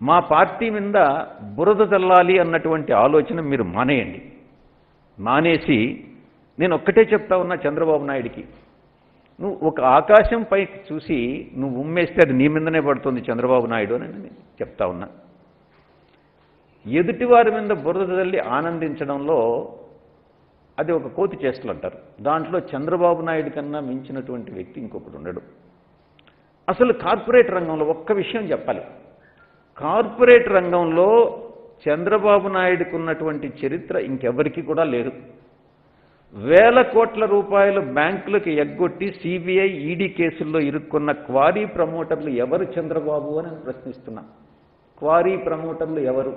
మా పార్టీ మీద బురద చల్లాలి అన్నటువంటి ఆలోచన మీరు మానేయండి మానేసి నేను ఒక్కటే చెప్తా ఉన్నా చంద్రబాబు నాయుడికి నువ్వు ఒక ఆకాశం పైకి చూసి నువ్వు ఉమ్మేస్తే అది నీ మీదనే పడుతుంది చంద్రబాబు నాయుడు అని నేను చెప్తా ఉన్నా ఎదుటివారి మీద బురద తల్లి ఆనందించడంలో అది ఒక కోతి చేష్టలు అంటారు దాంట్లో చంద్రబాబు నాయుడు కన్నా మించినటువంటి వ్యక్తి ఇంకొకటి ఉండడు అసలు కార్పొరేట్ రంగంలో ఒక్క విషయం చెప్పాలి కార్పొరేట్ రంగంలో చంద్రబాబు నాయుడుకు ఉన్నటువంటి చరిత్ర ఇంకెవరికి కూడా లేదు వేల కోట్ల రూపాయలు బ్యాంకులకు ఎగ్గొట్టి సిబిఐ ఈడీ కేసుల్లో ఇరుక్కున్న క్వారీ ప్రమోటర్లు ఎవరు చంద్రబాబు అని నేను ప్రశ్నిస్తున్నా క్వారీ ప్రమోటర్లు ఎవరు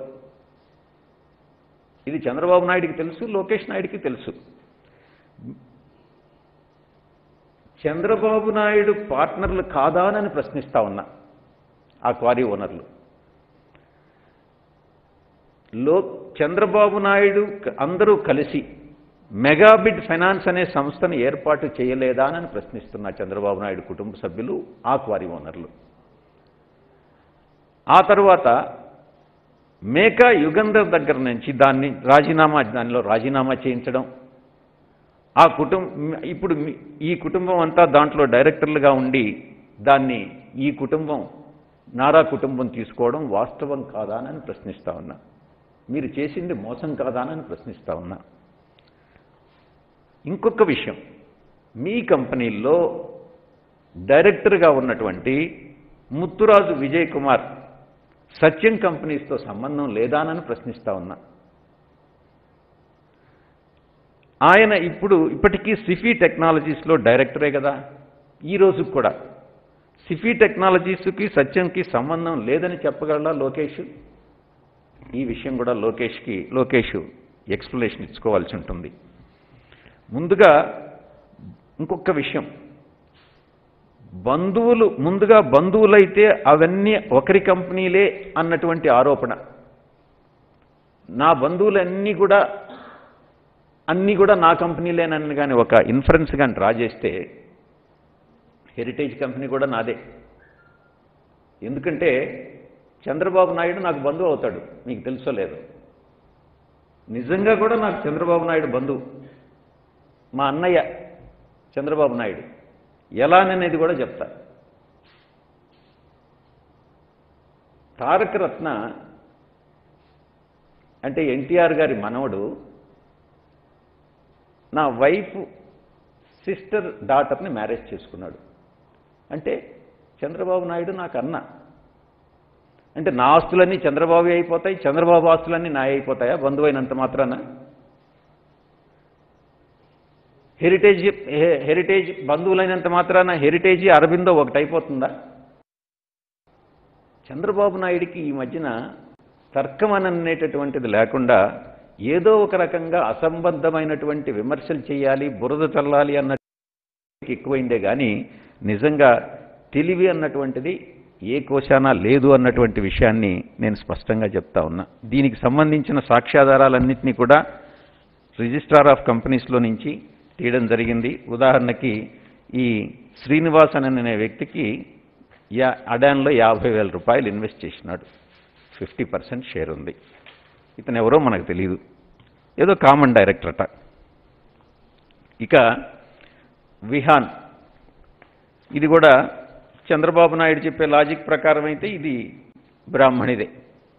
ఇది చంద్రబాబు నాయుడికి తెలుసు లోకేష్ నాయుడికి తెలుసు చంద్రబాబు నాయుడు పార్ట్నర్లు కాదా అని ప్రశ్నిస్తా ఉన్నా ఆ క్వారీ ఓనర్లు లో చంద్రబాబు నాయుడు క- అందరూ కలిసి మెగాబిడ్ ఫైనాన్స్ అనే సంస్థను ఏర్పాటు చేయలేదా అని ప్రశ్నిస్తున్నా చంద్రబాబు నాయుడు కుటుంబ సభ్యులు ఆ క్వారీ ఓనర్లు ఆ తర్వాత మేకా యుగంధర్ దగ్గర నుంచి దాన్ని రాజీనామా దానిలో రాజీనామా చేయించడం ఆ కుటుంబం ఇప్పుడు మీ- ఈ కుటుంబం అంతా దాంట్లో డైరెక్టర్లుగా ఉండి దాన్ని ఈ కుటుంబం నారా కుటుంబం తీసుకోవడం వాస్తవం కాదా అని ప్రశ్నిస్తా ఉన్నా మీరు చేసింది మోసం కాదా అని ప్రశ్నిస్తా ఉన్నా ఇంకొక విషయం మీ కంపెనీల్లో డైరెక్టర్గా ఉన్నటువంటి ముత్తురాజు విజయ్ కుమార్ సత్యం కంపెనీస్తో సంబంధం లేదానని ప్రశ్నిస్తా ఉన్నా ఆయన ఇప్పుడు ఇప్పటికీ సిఫీ టెక్నాలజీస్లో డైరెక్టరే కదా ఈ రోజు కూడా సిఫీ టెక్నాలజీస్కి సత్యంకి సంబంధం లేదని చెప్పగలరా లోకేష్ ఈ విషయం కూడా లోకేష్కి లోకేష్ ఎక్స్ప్లెనేషన్ ఇచ్చుకోవాల్సి ఉంటుంది ముందుగా ఇంకొక విషయం బంధువులు ముందుగా బంధువులైతే అవన్నీ ఒకరి కంపెనీలే అన్నటువంటి ఆరోపణ నా బంధువులన్నీ కూడా అన్నీ కూడా నా కంపెనీలేనని కానీ ఒక ఇన్ఫరెన్స్ కానీ డ్రా చేస్తే హెరిటేజ్ కంపెనీ కూడా నాదే ఎందుకంటే చంద్రబాబు నాయుడు నాకు బంధువు అవుతాడు మీకు తెలుసో లేదు నిజంగా కూడా నాకు చంద్రబాబు నాయుడు బంధువు మా అన్నయ్య చంద్రబాబు నాయుడు ఎలా అనేది కూడా చెప్తా తారక రత్న అంటే ఎన్టీఆర్ గారి మనవడు నా వైఫ్ సిస్టర్ డాటర్ని మ్యారేజ్ చేసుకున్నాడు అంటే చంద్రబాబు నాయుడు నాకు అన్న అంటే నా ఆస్తులన్నీ చంద్రబాబు అయిపోతాయి చంద్రబాబు ఆస్తులన్నీ నా అయిపోతాయా బంధువైనంత మాత్రాన హెరిటేజ్ హె- హెరిటేజ్ బంధువులైనంత మాత్రాన హెరిటేజ్ అరబిందో ఒకటి అయిపోతుందా చంద్రబాబు నాయుడికి ఈ మధ్యన తర్కం అని అనేటటువంటిది లేకుండా ఏదో ఒక రకంగా అసంబద్ధమైనటువంటి విమర్శలు చేయాలి బురద చల్లాలి అన్న ఎక్కువైందే కానీ నిజంగా తెలివి అన్నటువంటిది ఏ కోశానా లేదు అన్నటువంటి విషయాన్ని నేను స్పష్టంగా చెప్తా ఉన్నా దీనికి సంబంధించిన సాక్ష్యాధారాలన్నింటినీ కూడా రిజిస్ట్రార్ ఆఫ్ కంపెనీస్లో నుంచి తీయడం జరిగింది ఉదాహరణకి ఈ శ్రీనివాస్ అనే వ్యక్తికి యా అడాన్లో యాభై వేల రూపాయలు ఇన్వెస్ట్ చేసినాడు ఫిఫ్టీ పర్సెంట్ షేర్ ఉంది ఇతను ఎవరో మనకు తెలియదు ఏదో కామన్ డైరెక్టర్ అట ఇక విహాన్ ఇది కూడా చంద్రబాబు నాయుడు చెప్పే లాజిక్ ప్రకారం అయితే ఇది బ్రాహ్మణిదే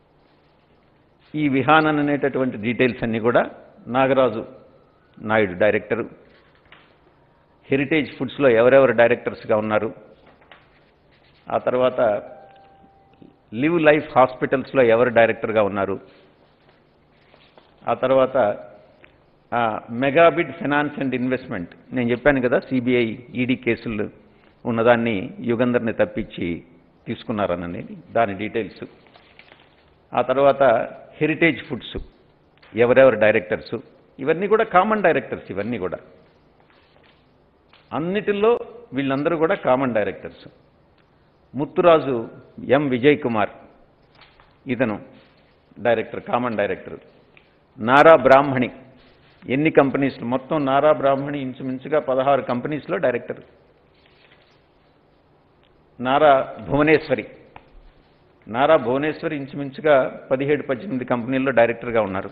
ఈ విహానన్ అనేటటువంటి డీటెయిల్స్ అన్నీ కూడా నాగరాజు నాయుడు డైరెక్టరు హెరిటేజ్ ఫుడ్స్లో ఎవరెవరు డైరెక్టర్స్గా ఉన్నారు ఆ తర్వాత లివ్ లైఫ్ హాస్పిటల్స్లో ఎవరు డైరెక్టర్గా ఉన్నారు ఆ తర్వాత ఆ, మెగాబిడ్ ఫైనాన్స్ అండ్ ఇన్వెస్ట్మెంట్ నేను చెప్పాను కదా సిబిఐ ఈడీ కేసులు ఉన్నదాన్ని యుగంధర్ని తప్పించి తీసుకున్నారననేది దాని డీటెయిల్స్ ఆ తర్వాత హెరిటేజ్ ఫుడ్స్ ఎవరెవరు డైరెక్టర్స్ ఇవన్నీ కూడా కామన్ డైరెక్టర్స్ ఇవన్నీ కూడా అన్నిటిలో వీళ్ళందరూ కూడా common directors Muthuraju M Vijay Kumar ఇతను director common director Nara Brahmani ఎన్ని కంపెనీస్ మొత్తం నారా బ్రాహ్మణి ఇంచుమించుగా పదహారు కంపెనీస్లో డైరెక్టర్ నారా భువనేశ్వరి నారా భువనేశ్వర్ ఇంచుమించుగా పదిహేడు పద్దెనిమిది కంపెనీల్లో డైరెక్టర్గా ఉన్నారు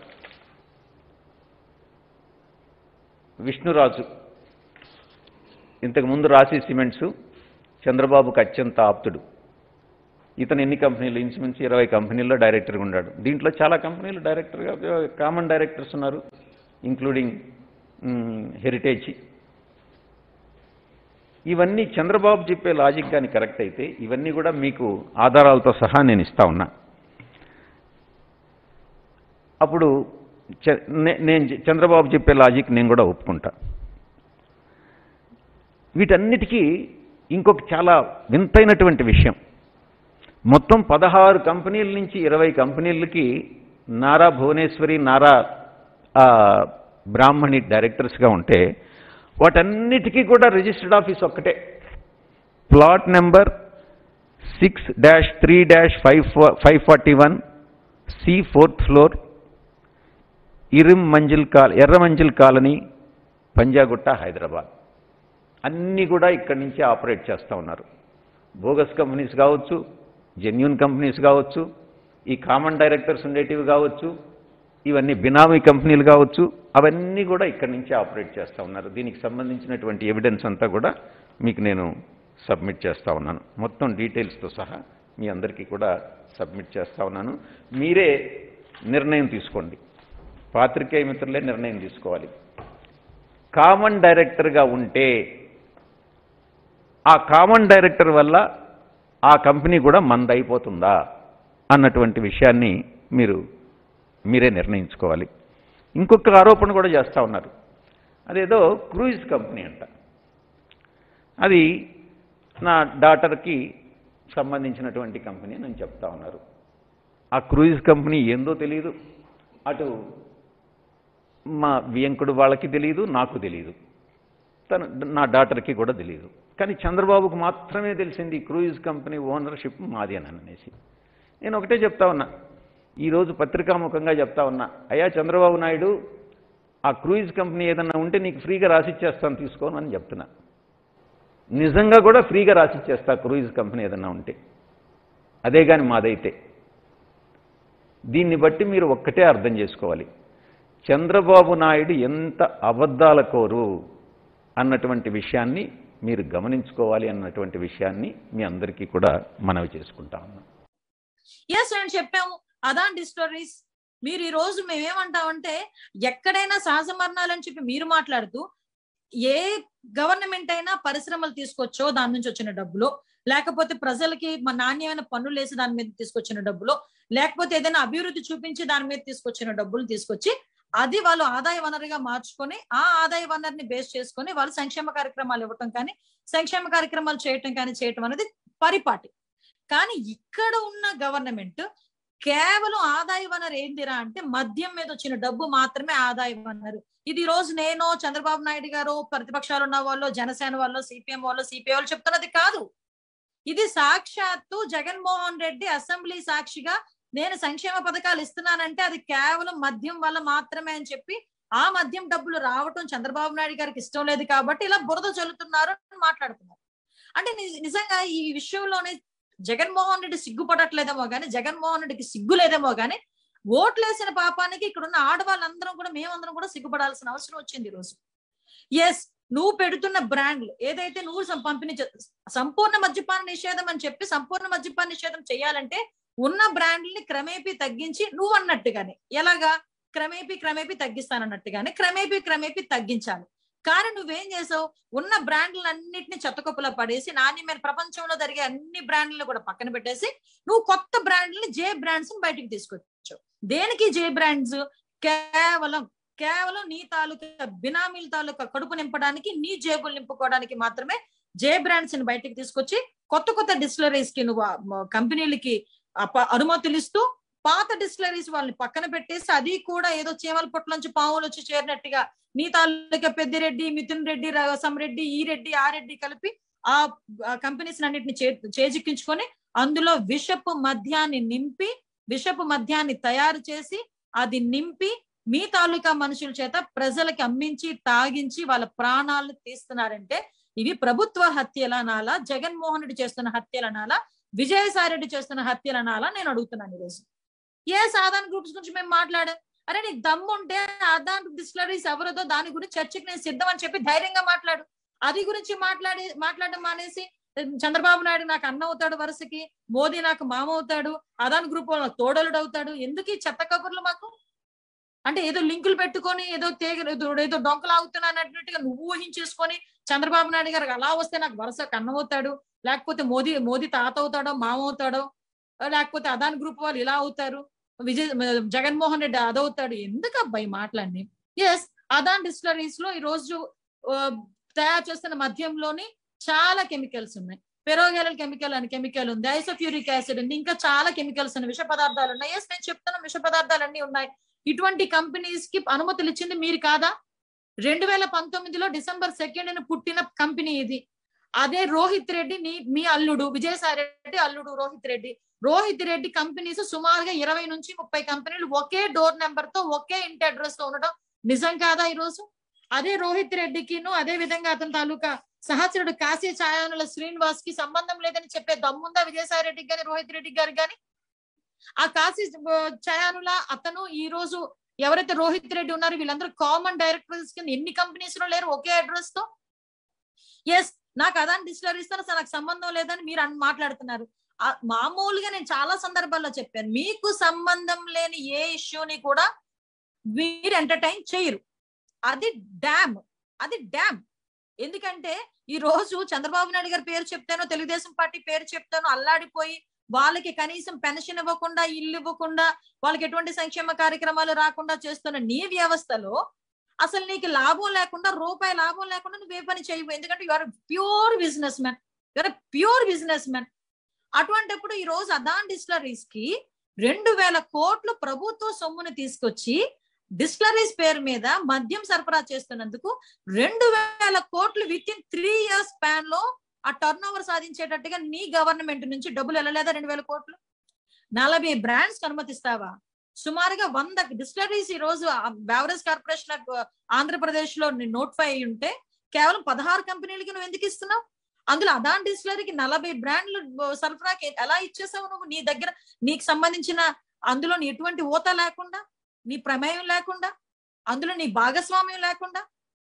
విష్ణురాజు ఇంతకు ముందు రాశి సిమెంట్స్ చంద్రబాబుకు అత్యంత ఆప్తుడు ఇతను ఎన్ని కంపెనీలు ఇంచుమించు ఇరవై కంపెనీల్లో డైరెక్టర్గా ఉన్నాడు దీంట్లో చాలా కంపెనీలు డైరెక్టర్గా కామన్ డైరెక్టర్స్ ఉన్నారు ఇంక్లూడింగ్ హెరిటేజ్ ఇవన్నీ చంద్రబాబు చెప్పే లాజిక్ కానీ కరెక్ట్ అయితే ఇవన్నీ కూడా మీకు ఆధారాలతో సహా నేను ఇస్తా ఉన్నా అప్పుడు చ- నే- నేను చె- చంద్రబాబు చెప్పే లాజిక్ నేను కూడా ఒప్పుకుంటా వీటన్నిటికీ ఇంకొక చాలా వింతైనటువంటి విషయం మొత్తం పదహారు కంపెనీల నుంచి ఇరవై కంపెనీలకి నారా భువనేశ్వరి నారా ఆ, బ్రాహ్మణి డైరెక్టర్స్గా ఉంటే వాటన్నిటికీ కూడా రిజిస్టర్డ్ ఆఫీస్ ఒక్కటే plot number six dash three dash five five forty one C fourth floor Erram Manzil కాల్ ఎర్ర మంజిల్ కాలనీ పంజాగుట్ట హైదరాబాద్ అన్నీ కూడా ఇక్కడి నుంచి ఆపరేట్ చేస్తూ ఉన్నారు బోగస్ కంపెనీస్ కావచ్చు జెన్యున్ కంపెనీస్ కావచ్చు ఈ కామన్ డైరెక్టర్స్ ఉండేటివి కావచ్చు ఇవన్నీ బినామీ కంపెనీలు కావచ్చు అవన్నీ కూడా ఇక్కడి నుంచి ఆపరేట్ చేస్తూ ఉన్నారు దీనికి సంబంధించినటువంటి ఎవిడెన్స్ అంతా కూడా మీకు నేను సబ్మిట్ చేస్తూ ఉన్నాను మొత్తం డీటెయిల్స్తో సహా మీ అందరికీ కూడా సబ్మిట్ చేస్తూ ఉన్నాను మీరే నిర్ణయం తీసుకోండి పాత్రికేయ మిత్రులే నిర్ణయం తీసుకోవాలి కామన్ డైరెక్టర్గా ఉంటే ఆ కామన్ డైరెక్టర్ వల్ల ఆ కంపెనీ కూడా మంద అయిపోతుందా అన్నటువంటి విషయాన్ని మీరు మీరే నిర్ణయించుకోవాలి ఇంకొక ఆరోపణ కూడా చేస్తూ ఉన్నారు అదేదో క్రూయిజ్ కంపెనీ అంట అది నా డాటర్కి సంబంధించినటువంటి కంపెనీ అని చెప్తా ఉన్నారు ఆ క్రూయిజ్ కంపెనీ ఏందో తెలియదు అటు మా వియంకుడు వాళ్ళకి తెలియదు నాకు తెలియదు తన నా డాటర్కి కూడా తెలియదు కానీ చంద్రబాబుకు మాత్రమే తెలిసింది ఈ క్రూయిజ్ కంపెనీ ఓనర్షిప్ మాది అని అనేసి నేను ఒకటే చెప్తా ఉన్నా ఈరోజు పత్రికాముఖంగా చెప్తా ఉన్నా అయ్యా చంద్రబాబు నాయుడు ఆ క్రూయిజ్ కంపెనీ ఏదన్నా ఉంటే నీకు ఫ్రీగా రాసిచ్చేస్తాను తీసుకోను అని చెప్తున్నా నిజంగా కూడా ఫ్రీగా రాసిచ్చేస్తా క్రూయిజ్ కంపెనీ ఏదన్నా ఉంటే అదే కానీ మాదైతే దీన్ని బట్టి మీరు ఒక్కటే అర్థం చేసుకోవాలి చంద్రబాబు నాయుడు ఎంత అబద్ధాల కోరు అన్నటువంటి విషయాన్ని మీరు గమనించుకోవాలి అన్నటువంటి విషయాన్ని మీ అందరికీ కూడా మనవి చేసుకుంటా ఉన్నాం ఎస్ అని చెప్పాము అదాన్ డిస్టరీస్ మీరు ఈ రోజు మేమేమంటామంటే ఎక్కడైనా సహజ మరణాలని చెప్పి మీరు మాట్లాడుతూ ఏ గవర్నమెంట్ అయినా పరిశ్రమలు తీసుకొచ్చో దాని నుంచి వచ్చిన డబ్బులో లేకపోతే ప్రజలకి మన నాణ్యమైన పన్నులు వేసి దాని మీద తీసుకొచ్చిన డబ్బులో లేకపోతే ఏదైనా అభివృద్ధి చూపించి దాని మీద తీసుకొచ్చిన డబ్బులు తీసుకొచ్చి అది వాళ్ళు ఆదాయ వనరుగా మార్చుకొని ఆ ఆదాయ వనరుని బేస్ చేసుకొని వాళ్ళు సంక్షేమ కార్యక్రమాలు ఇవ్వటం కానీ సంక్షేమ కార్యక్రమాలు చేయటం కానీ చేయటం అనేది పరిపాటి కానీ ఇక్కడ ఉన్న గవర్నమెంట్ కేవలం ఆదాయ వనరు ఏందిరా అంటే మద్యం మీద వచ్చిన డబ్బు మాత్రమే ఆదాయ వనరు ఇది ఈ రోజు నేను చంద్రబాబు నాయుడు గారు ప్రతిపక్షాలు ఉన్న వాళ్ళు జనసేన వాళ్ళు సిపిఎం వాళ్ళు సిపిఐ వాళ్ళు చెప్తున్నది కాదు ఇది సాక్షాత్తు జగన్మోహన్ రెడ్డి అసెంబ్లీ సాక్షిగా నేను సంక్షేమ పథకాలు ఇస్తున్నానంటే అది కేవలం మద్యం వల్ల మాత్రమే అని చెప్పి ఆ మద్యం డబ్బులు రావటం చంద్రబాబు నాయుడు గారికి ఇష్టం లేదు కాబట్టి ఇలా బురద చల్లుతున్నారు అని మాట్లాడుతున్నారు అంటే ని- నిజంగా ఈ విషయంలోనే జగన్మోహన్ రెడ్డి సిగ్గుపడట్లేదేమో కానీ జగన్మోహన్ రెడ్డికి సిగ్గు లేదేమో కానీ ఓట్లేసిన పాపానికి ఇక్కడ ఉన్న ఆడవాళ్ళందరం కూడా మేమందరం కూడా సిగ్గుపడాల్సిన అవసరం వచ్చింది ఈ రోజు ఎస్ నువ్వు పెడుతున్న బ్రాండ్లు ఏదైతే నువ్వు సం- పంపిణీ చే- సంపూర్ణ మద్యపాన నిషేధం అని చెప్పి సంపూర్ణ మద్యపాన నిషేధం చేయాలంటే ఉన్న బ్రాండ్లని క్రమేపీ తగ్గించి నువ్వు అన్నట్టుగానే ఎలాగా క్రమేపీ క్రమేపీ తగ్గిస్తానన్నట్టుగానే క్రమేపీ క్రమేపీ తగ్గించాలి కానీ నువ్వేం చేసావు ఉన్న బ్రాండ్లన్నింటినీ చెత్తకొప్పులా పడేసి నాణ్యమైన ప్రపంచంలో జరిగే అన్ని బ్రాండ్లను కూడా పక్కన పెట్టేసి నువ్వు కొత్త బ్రాండ్లని జే బ్రాండ్స్ బయటికి తీసుకొచ్చావు దేనికి జే బ్రాండ్స్ కేవలం కేవలం నీ తాలూకా బినామీల తాలూకా కడుపు నింపడానికి నీ జేబులు నింపుకోవడానికి మాత్రమే జే బ్రాండ్స్ ని బయటికి తీసుకొచ్చి కొత్త కొత్త డిస్టిలరీస్ కి నువ్వు ఆ మ- కంపెనీలకి అప- అనుమతులు ఇస్తూ పాత డిస్టిలరీస్ వాళ్ళని పక్కన పెట్టేసి అది కూడా ఏదో చీమల పొట్ల నుంచి పావులు వచ్చి చేరినట్టుగా నీ తాలూకా పెద్దిరెడ్డి మిథున్ రెడ్డి రసం రెడ్డి ఈ రెడ్డి ఆ రెడ్డి కలిపి ఆ కంపెనీస్ అన్నిటిని చే చేజిక్కించుకొని అందులో విషపు మద్యాన్ని నింపి విషపు మద్యాన్ని తయారు చేసి అది నింపి మీ తాలూకా మనుషుల చేత ప్రజలకి అమ్మించి తాగించి వాళ్ళ ప్రాణాలను తీస్తున్నారంటే ఇవి ప్రభుత్వ హత్యలనాలా జగన్మోహన్ రెడ్డి చేస్తున్న హత్యలనాలా విజయసాయి రెడ్డి చేస్తున్న హత్యలు అనాలా నేను అడుగుతున్నాను ఈరోజు ఏ సాధారణ గ్రూప్స్ గురించి మేము మాట్లాడాం అరే నీకు దమ్ము ఉంటే అదాన్ డిస్టిలరీస్ ఎవరిదో దాని గురించి చర్చకి నేను సిద్ధం అని చెప్పి ధైర్యంగా మాట్లాడు అది గురించి మాట్లాడి మాట్లాడడం మానేసి చంద్రబాబు నాయుడు నాకు అన్న అవుతాడు వరుసకి మోదీ నాకు మామ అవుతాడు అదాన్ గ్రూప్ వాళ్ళ తోడలుడు అవుతాడు ఎందుకు ఈ చెత్త కబుర్లు మాకు అంటే ఏదో లింకులు పెట్టుకొని ఏదో తేగ ఏదో ఏదో డొంకలు ఆగుతున్నాను అన్నట్టుగా నువ్వు ఊహించేసుకొని చంద్రబాబు నాయుడు గారు అలా వస్తే నాకు వరుస కన్నవుతాడు లేకపోతే మోదీ మోదీ తాత అవుతాడో మామ అవుతాడో లేకపోతే అదాన్ గ్రూప్ వాళ్ళు ఇలా అవుతారు విజయ్ జగన్మోహన్ రెడ్డి అదవుతాడు ఎందుకు అబ్బాయి మాట్లాడి ఎస్ అదాన్ డిస్టిలరీస్ లో ఈ రోజు ఆ, తయారు చేస్తున్న మద్యంలోని చాలా కెమికల్స్ ఉన్నాయి పెరోగెరల్ కెమికల్ అని కెమికల్ ఉంది ఐసోఫ్యూరిక్ యాసిడ్ ఉంది ఇంకా చాలా కెమికల్స్ ఉన్నాయి విష పదార్థాలు ఉన్నాయి ఎస్ నేను చెప్తున్నా విష పదార్థాలు అన్ని ఉన్నాయి ఇటువంటి కంపెనీస్ కి అనుమతులు ఇచ్చింది మీరు కాదా రెండు వేల పంతొమ్మిదిలో డిసెంబర్ సెకండ్ పుట్టిన కంపెనీ ఇది అదే రోహిత్ రెడ్డి నీ మీ అల్లుడు విజయసాయి రెడ్డి అల్లుడు రోహిత్ రెడ్డి రోహిత్ రెడ్డి కంపెనీస్ సుమారుగా ఇరవై నుంచి ముప్పై కంపెనీలు ఒకే డోర్ నెంబర్ తో ఒకే ఇంటి అడ్రస్ తో ఉండడం నిజం కాదా ఈ రోజు అదే రోహిత్ రెడ్డికిను అదే విధంగా అతని తాలూకా సహచరుడు కాశీ ఛాయానుల శ్రీనివాస్ కి సంబంధం లేదని చెప్పే దమ్ముందా విజయసాయి రెడ్డికి గాని రోహిత్ రెడ్డి గారు గాని ఆ కాశీ ఛాయానుల అతను ఈ రోజు ఎవరైతే రోహిత్ రెడ్డి ఉన్నారో వీళ్ళందరూ కామన్ డైరెక్టర్స్ కింద ఎన్ని కంపెనీస్ లో లేరు ఒకే అడ్రస్ తో ఎస్ నాకు అదాని డిస్టిలరీస్ తో అసలు నాకు సంబంధం లేదని మీరు అన్ మాట్లాడుతున్నారు ఆ, మామూలుగా నేను చాలా సందర్భాల్లో చెప్పాను మీకు సంబంధం లేని ఏ ఇష్యూని కూడా మీరు ఎంటర్టైన్ చేయరు అది డ్యామ్ అది డ్యామ్ ఎందుకంటే ఈ రోజు చంద్రబాబు నాయుడు గారి పేరు చెప్తానో తెలుగుదేశం పార్టీ పేరు చెప్తానో అల్లాడిపోయి వాళ్ళకి కనీసం పెన్షన్ ఇవ్వకుండా ఇల్లు ఇవ్వకుండా వాళ్ళకి ఎటువంటి సంక్షేమ కార్యక్రమాలు రాకుండా చేస్తున్న నీ వ్యవస్థలో అసలు నీకు లాభం లేకుండా రూపాయి లాభం లేకుండా నువ్వు ఏ పని చేయవు ఎందుకంటే you are pure businessman your pure businessman అటువంటిప్పుడు ఈ రోజు అదాన్ డిస్టిలరీస్ కి రెండు వేల కోట్లు ప్రభుత్వ సొమ్ముని తీసుకొచ్చి డిస్టిలరీస్ పేరు మీద మద్యం సరఫరా చేస్తున్నందుకు రెండు వేల కోట్లు with in three years span లో ఆ టర్న్ ఓవర్ సాధించేటట్టుగా నీ గవర్నమెంట్ నుంచి డబ్బులు వెళ్ళలేదా రెండు వేల కోట్లు నలభై బ్రాండ్స్ అనుమతిస్తావా సుమారుగా వంద డిస్టిలరీస్ ఈ రోజు బెవరేజ్ కార్పొరేషన్ ఆఫ్ ఆంధ్రప్రదేశ్ లో నోటిఫై అయి ఉంటే కేవలం పదహారు కంపెనీలకి నువ్వు ఎందుకు ఇస్తున్నావు అందులో అదాన్ డిస్టిలరీకి నలభై బ్రాండ్లు సరఫరాకి ఎలా ఇచ్చేసావు నువ్వు నీ దగ్గర నీకు సంబంధించిన అందులో ఎటువంటి ఊత లేకుండా నీ ప్రమేయం లేకుండా అందులో నీ భాగస్వామ్యం లేకుండా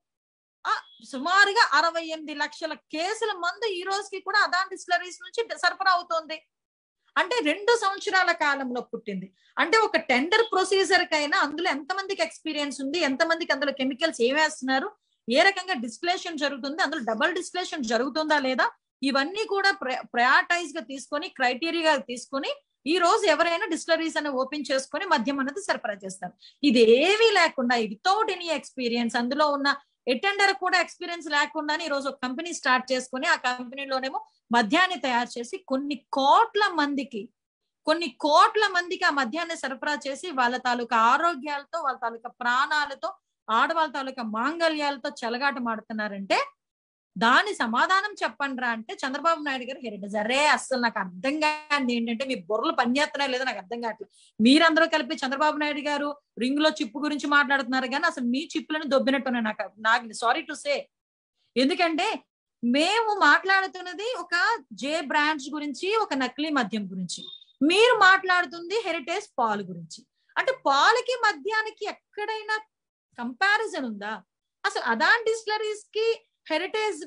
ఆ సుమారుగా అరవై ఎనిమిది లక్షల కేసుల మందు ఈ రోజుకి కూడా అదాన్ డిస్టిలరీస్ నుంచి సరఫరా అవుతోంది అంటే రెండు సంవత్సరాల కాలంలో పుట్టింది అంటే ఒక టెండర్ ప్రొసీజర్ కైనా అందులో ఎంతమందికి ఎక్స్పీరియన్స్ ఉంది ఎంతమందికి అందులో కెమికల్స్ ఏమేస్తున్నారు ఏ రకంగా డిస్ప్లేషన్ జరుగుతుంది అందులో డబల్ డిస్ప్లేషన్ జరుగుతుందా లేదా ఇవన్నీ కూడా ప్రయారిటైజ్ గా తీసుకొని క్రైటీరియా తీసుకొని ఈ రోజు ఎవరైనా డిస్టిలరీస్ అని ఓపెన్ చేసుకొని మద్యం అనేది సరఫరా చేస్తారు ఇది ఏమీ లేకుండా వితౌట్ ఎనీ ఎక్స్పీరియన్స్ అందులో ఉన్న ఎటెండర్ కూడా ఎక్స్పీరియన్స్ లేకుండానే ఈ రోజు ఒక కంపెనీ స్టార్ట్ చేసుకొని ఆ కంపెనీలోనేమో మద్యాన్ని తయారు చేసి కొన్ని కోట్ల మందికి కొన్ని కోట్ల మందికి ఆ మద్యాన్ని సరఫరా చేసి వాళ్ళ తాలూకా ఆరోగ్యాలతో వాళ్ళ తాలూకా ప్రాణాలతో ఆడవాళ్ళ తాలూకా మాంగళ్యాలతో చెలగాట మాడుతున్నారంటే దాని సమాధానం చెప్పండి రా అంటే చంద్రబాబు నాయుడు గారు హెరిటేజ్ అరే అస్సలు నాకు అర్థం కాదు ఏంటంటే మీ బుర్రలు పనిచేస్తున్నాయి లేదో నాకు అర్థం కావట్లేదు మీరందరూ కలిపి చంద్రబాబు నాయుడు గారు రింగ్ లో చిప్పు గురించి మాట్లాడుతున్నారు కానీ అసలు మీ చిప్పులను దొబ్బినట్టున్నాయి నాకు నాకు సారీ టు సే ఎందుకంటే మేము మాట్లాడుతున్నది ఒక జే బ్రాండ్స్ గురించి ఒక నకిలీ మద్యం గురించి మీరు మాట్లాడుతుంది హెరిటేజ్ పాలు గురించి అంటే పాలకి మద్యానికి ఎక్కడైనా కంపారిజన్ ఉందా అసలు అదాన్ డిస్టిలరీస్ కి హెరిటేజ్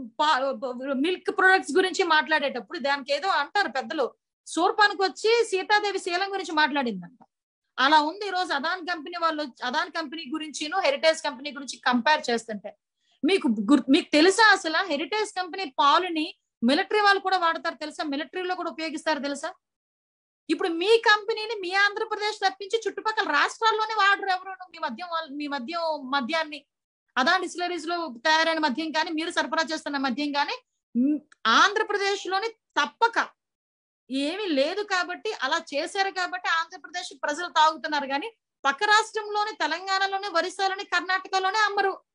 మిల్క్ ప్రొడక్ట్స్ గురించి మాట్లాడేటప్పుడు దానికి ఏదో అంటారు పెద్దలు సూర్పానికి వచ్చి సీతాదేవి శీలం గురించి మాట్లాడిందంట అలా ఉంది ఈ రోజు అదాన్ కంపెనీ వాళ్ళు అదాన్ కంపెనీ గురించిను హెరిటేజ్ కంపెనీ గురించి కంపేర్ చేస్తుంటే మీకు గుర్- మీకు తెలుసా అసలు హెరిటేజ్ కంపెనీ పాలుని మిలిటరీ వాళ్ళు కూడా వాడతారు తెలుసా మిలిటరీలో కూడా ఉపయోగిస్తారు తెలుసా ఇప్పుడు మీ కంపెనీని మీ ఆంధ్రప్రదేశ్ తప్పించి చుట్టుపక్కల రాష్ట్రాల్లోనే వాడరు ఎవరు మీ మద్యం వాళ్ళు మీ మద్యం మద్యాన్ని అదా డిస్టిలరీస్ లో తయారైన మద్యం కానీ మీరు సరఫరా చేస్తున్న మద్యం కానీ మ్, ఆంధ్రప్రదేశ్ లోని తప్పక ఏమీ లేదు కాబట్టి అలా చేశారు కాబట్టి ఆంధ్రప్రదేశ్ ప్రజలు తాగుతున్నారు కానీ పక్క రాష్ట్రంలోని తెలంగాణలోని ఒరిస్సాలోని కర్ణాటకలోనే అమ్మరు